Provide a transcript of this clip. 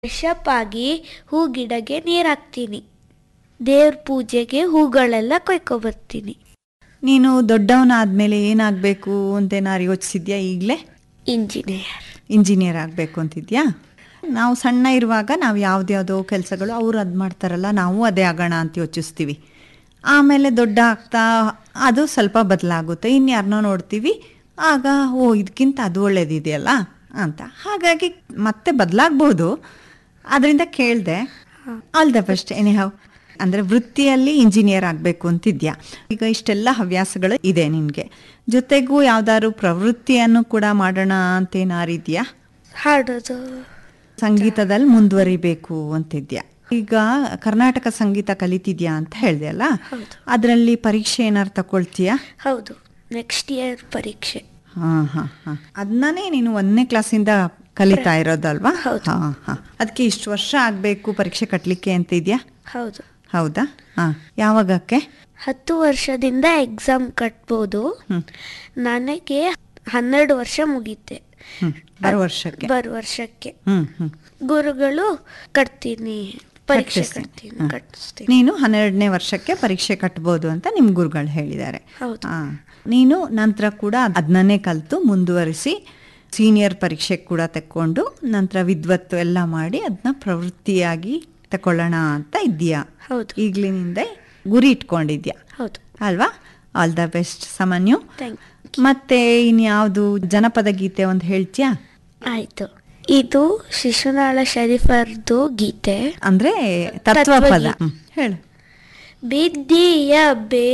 Fresh up ಆಗಿ ಹೂ ಗಿಡಕ್ಕೆ ನೀರು ಹಾಕ್ತೀನಿ ದೇವ್ರ ಪೂಜೆಗೆ ಹೂಗಳೆಲ್ಲ ಕೊಯ್ಕೊಬರ್ತೀನಿ ನೀನು ದೊಡ್ಡವನಾದ್ಮೇಲೆ ಏನಾಗಬೇಕು ಅಂತೇನಾರು ಯೋಚಿಸಿದ್ಯಾ ಈಗಲೇ ಇಂಜಿನಿಯರ್ ಇಂಜಿನಿಯರ್ ಆಗಬೇಕು ಅಂತಿದ್ಯಾ ನಾವು ಸಣ್ಣ ಇರುವಾಗ ನಾವು ಯಾವುದ್ಯಾವುದೋ ಕೆಲಸಗಳು ಅವ್ರು ಅದು ಮಾಡ್ತಾರಲ್ಲ ನಾವು ಅದೇ ಆಗೋಣ ಅಂತ ಯೋಚಿಸ್ತೀವಿ ಆಮೇಲೆ ದೊಡ್ಡ ಆಗ್ತಾ ಅದು ಸ್ವಲ್ಪ ಬದಲಾಗುತ್ತೆ ಇನ್ಯಾರನ್ನೋ ನೋಡ್ತೀವಿ ಆಗ ಓ ಇದಕ್ಕಿಂತ ಅದು ಒಳ್ಳೇದಿದೆಯಲ್ಲ ಅಂತ ಹಾಗಾಗಿ ಮತ್ತೆ ಬದಲಾಗ್ಬೋದು ಅದರಿಂದ ಕೇಳಿದೆ all the best anyhow ಅಂದರೆ ವೃತ್ತಿಯಲ್ಲಿ ಇಂಜಿನಿಯರ್ ಆಗಬೇಕು ಅಂತಿದ್ಯಾ ಈಗ ಇಷ್ಟೆಲ್ಲ ಹವ್ಯಾಸಗಳು ಇದೆ ನಿನಗೆ ಜೊತೆಗೂ ಯಾವ್ದಾದ್ರು ಪ್ರವೃತ್ತಿಯನ್ನು ಕೂಡ ಮಾಡೋಣ ಅಂತೇನಾರಿದ್ಯಾ ಹಾಡೋದು ಸಂಗೀತದಲ್ಲಿ ಮುಂದುವರಿಬೇಕು ಅಂತಿದ್ಯಾ ಈಗ ಕರ್ನಾಟಕ ಸಂಗೀತ ಕಲಿತಿದ್ಯಾ ಅಂತ ಹೇಳಿದೆ ಅಲ್ಲ ಹೌದು. ಅದರಲ್ಲಿ ಪರೀಕ್ಷೆ ಏನಾರು ತಗೊಳ್ತೀಯಾ ಹೌದು ನೆಕ್ಸ್ಟ್ ಇಯರ್ ಪರೀಕ್ಷೆ ಹಾಂ ಹಾಂ ಹಾಂ ಅದನ್ನೇ ನೀನು ಒಂದನೇ ಕ್ಲಾಸಿಂದ ಕಲಿತಾ ಇರೋದಲ್ವಾ ಹೌದು. ಹಾಂ ಹಾಂ ಅದಕ್ಕೆ ಇಷ್ಟು ವರ್ಷ ಆಗಬೇಕು ಪರೀಕ್ಷೆ ಕಟ್ಟಲಿಕ್ಕೆ ಅಂತ ಇದೆಯಾ ಹೌದು ಹೌದಾ ಹಾಂ ಯಾವಾಗಕ್ಕೆ ಹತ್ತು ವರ್ಷದಿಂದ ಎಕ್ಸಾಮ್ ಕಟ್ಬೋದು ಹ್ಮ್. ನನಗೆ ಹನ್ನೆರಡು ವರ್ಷ ಮುಗೀತೆ ಹ್ಞೂ ಬರೋ ವರ್ಷಕ್ಕೆ ಬರೋ ವರ್ಷಕ್ಕೆ ಹ್ಞೂ ಹ್ಞೂ ಗುರುಗಳು ಕಟ್ತೀನಿ ಪರೀಕ್ಷೆ ಕಟ್ಟಿಸ್ತೀನಿ. ಕಟ್ತೀನಿ ಹ. ಕಟ್ಟಿಸ್ತೀನಿ ನೀನು ಹನ್ನೆರಡನೇ ವರ್ಷಕ್ಕೆ ಪರೀಕ್ಷೆ ಕಟ್ಬೋದು ಅಂತ ನಿಮ್ಮ ಗುರುಗಳು ಹೇಳಿದ್ದಾರೆ ಹೌದು. ಆ, ನೀನು ನಂತರ ಕೂಡ ಅದನ್ನೇ ಕಲಿತು ಮುಂದುವರಿಸಿ ಸೀನಿಯರ್ ಪರೀಕ್ಷೆ ಕೂಡ ತಕ್ಕೊಂಡು ನಂತರ ವಿದ್ವತ್ತು ಎಲ್ಲ ಮಾಡಿ ಅದನ್ನ ಪ್ರವೃತ್ತಿಯಾಗಿ ತಗೊಳ್ಳೋಣ ಅಂತ ಇದ್ದೀಯಾ ಹೌದು ಈಗಲಿನಿಂದ ಗುರಿ ಇಟ್ಕೊಂಡಿದ್ಯಾ ಹೌದು ಅಲ್ವಾ all the best Samanyu thank ಮತ್ತೆ ಇನ್ಯಾವುದು ಜನಪದ ಗೀತೆ ಒಂದು ಹೇಳ್ತೀಯಾ ಆಯ್ತು ಇದು ಶಿಶುನಾಳ ಶರೀಫರ್ದು ಗೀತೆ ಅಂದ್ರೆ ತತ್ವಪದ ತತ್ವಗೀತೆ. ಹ್ಮ್, ಹೇಳು ಬಿದ್ದಿಯ ಬೇ